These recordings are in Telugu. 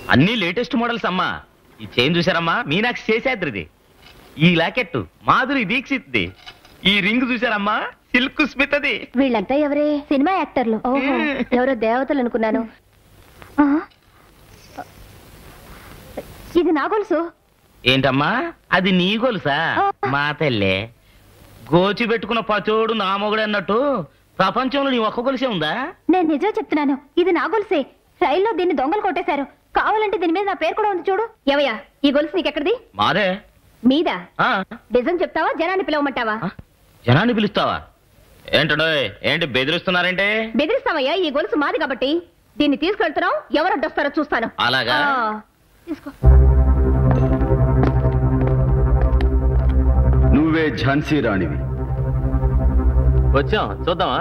అన్ని లేటెస్ట్ మోడల్స్ అమ్మా ఈ చైన్ చూసారమ్మా మీనాక్షి చేసేద్రిది ఈ లాకెట్ మాధురి దీక్షిత్ది ఈ రింగ్ చూసారమ్మా సిల్క్ స్మితది వీళ్ళంతా ఎవరే సినిమా యాక్టర్లు ఓహో ఎవరో దేవతలు అనుకున్నాను ఆ? ఇది నా గొలుసు ఏంటమ్మా అది నీ గొలుసా మా తల్లే గోచి పెట్టుకున్న పచోడు నా మొగుడు అన్నట్టు ప్రపంచంలో నీ ఒక్క గొలుసే ఉందా నేను నిజం చెప్తున్నాను ఇది నా గొలుసే రైల్లో దీన్ని దొంగలు కొట్టేశారు కావాలంటే దీని మీద నా పేరు కూడా ఉంది చూడు ఎవయ్యా ఈ గొలుసు నీకెక్కడిది మాదే మీదా ఆ, నిజం చెప్తావా జనాన్ని పిలవమంటావా ఆ, జనాన్ని పిలుస్తావా ఏంటండోయ్ ఏంటి బెదిరిస్తున్నారంటే బెదిరిస్తావయ్యా ఈ గొలుసు మాది కాబట్టి దీన్ని తీసుకెళ్తున్నాం ఎవరు అడ్డొస్తారో చూస్తాను అలాగా ఆ, తీసుకో నువ్వే ఝాన్సీ రాణివి వచ్చాం చూద్దామా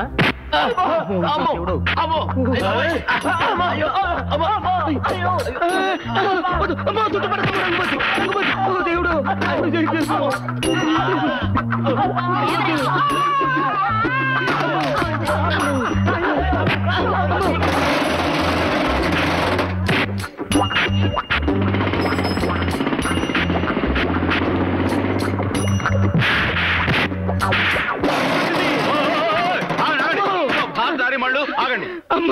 ఆగండి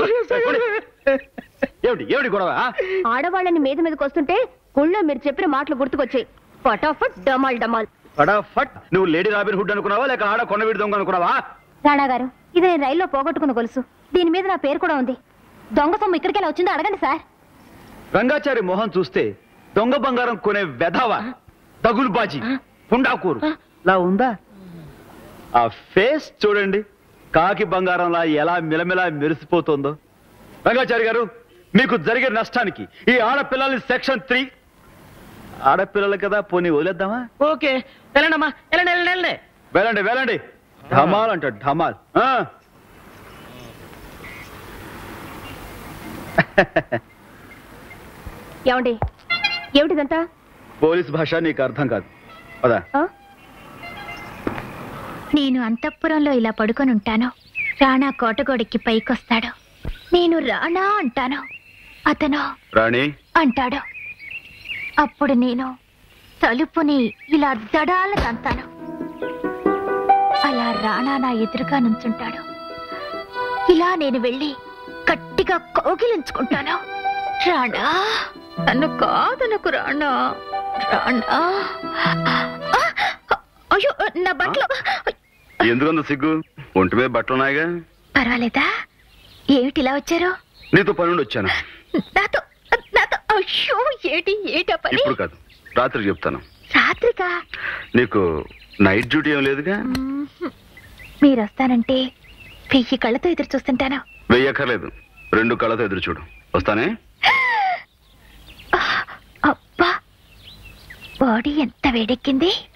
ఏమిటి ఏమిటి గొడవ ఆ? ఆడవాళ్ళని మీద మీదకి వస్తుంటే గుళ్ళో మీరు చెప్పిన మాటలు గుర్తుకొచ్చాయి ఫటాఫట్ డమాల్ డమాల్ ఫటాఫట్ నువ్వు లేడీ రాబిన్ హుడ్ అనుకున్నావా లేక ఆడ కొండవీడి దొంగ అనుకున్నావా రాణా గారు ఇది నేను రైల్లో పోగొట్టుకున్న గొలుసు దీని మీద నా పేరు కూడా ఉంది దొంగ సొమ్ము ఇక్కడికి ఎలా వచ్చిందో అడగండి సార్ రంగాచారి మొహం చూస్తే దొంగ బంగారం కొనే వెధవ తగులుబాజీ పుండాకూరు లా ఉందా ఆ ఫేస్ చూడండి కాకి బంగారంలా ఎలా మిలమిలా మెరిసిపోతుందో రంగాచారి గారు మీకు జరిగే నష్టానికి ఈ ఆడపిల్లల్ని సెక్షన్ త్రీ ఆడపిల్లలు కదా పోనీ వదిలేద్దామా ఓకే వెళ్ళండమ్మా వెళ్ళండి వెళ్ళండి వెళ్ళండి వెళ్ళండి వెళ్ళండి ఢమాల్ అంట ఢమాల్ ఆ. ఏమండి ఏమిటిదంతా పోలీస్ భాష నీకు అర్థం కాదు పదా ఆ? నేను అంతఃపురంలో ఇలా పడుకొని ఉంటాను రాణా కోటగోడికి పైకొస్తాడు నేను రాణా అంటాను అతను రాణి అంటాడు అప్పుడు నేను తలుపుని ఇలా దడాల తంతాను అలా రాణా నా ఎదురుగా నుంచుంటాడు ఇలా నేను వెళ్ళి గట్టిగా కౌగిలించుకుంటాను రాణా నన్ను కాదనకు రాణా రాణా ఆ! అయ్యో నా బట్టలు ఎందుకంత సిగ్గు ఒంటి మీద బట్టలు ఉన్నాయిగా పర్వాలేదా ఏమిటి ఇలా వచ్చారు నీతో పని నుండి వచ్చాను నాతో నాతో అయ్యో ఏటి ఏటా పని ఇప్పుడు కాదు రాత్రి చెప్తాను రాత్రికా నీకు నైట్ డ్యూటీ ఏం లేదుగా మ్మ్. మీరు వస్తానంటే వెయ్యి కళ్ళతో ఎదురు చూస్తుంటాను వెయ్యక్కర్లేదు రెండు కళ్ళతో ఎదురు చూడు వస్తానే అబ్బా బాడీ ఎంత వేడెక్కింది